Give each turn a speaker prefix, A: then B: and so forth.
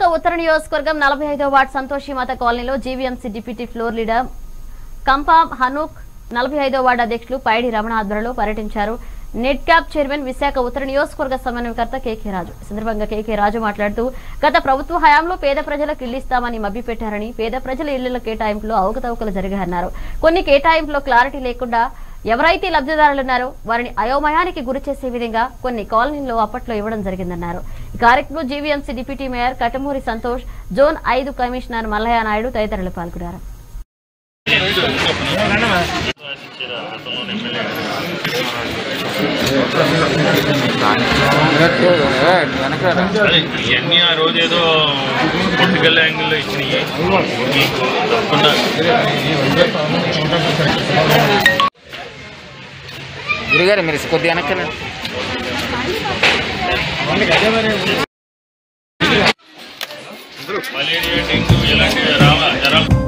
A: ఉత్తర నియోజకవర్గం నలభై ఐదో వార్డు సంతోషిమాత కాలనీలో GVMC deputy floor leader Kampa Hanook నలభై ఐదో వార్డు అధ్యక్షులు పైడి రమణ ఆధ్వర్యంలో పర్యటించారు నెట్ క్యాప్ చైర్మన్ విశాఖ ఉత్తర నియోజకవర్గ సమన్వయకర్త కేకే రాజు ఈ సందర్భంగా కేకే రాజు మాట్లాడుతూ గత ప్రభుత్వ హయాంలో పేద ప్రజలకు ఇల్లు ఇస్తామని మభ్యపెట్టారని పేద ప్రజల ఇళ్ల కేటాయింపులో అవకతవకలు జరిగాయన్నారు కొన్ని కేటాయింపులో క్లారిటీ లేకుండా ఎవరైతే లబ్ధిదారులున్నారో వారిని అయోమయానికి గురి చేసే విధంగా కొన్ని కాలనీల్లో అప్పట్లో ఇవ్వడం జరిగిందన్నారు ఈ కార్యక్రమంలో GVMC deputy mayor Katamuri Santosh zone ఐదు కమిషనర్ మల్లయ్య నాయుడు తదితరులు పాల్గొన్నారు
B: అదే ఇవన్నీ ఆ రోజు ఏదో పొలిటికల్ యాంగిల్లో ఇచ్చినాయి మీకు తప్పకుండా
C: గురుగారు మీరు కొద్దిగా వెనక్కి
B: మలేరియా డెంగ్యూ ఇలాంటివి రావా జరాలు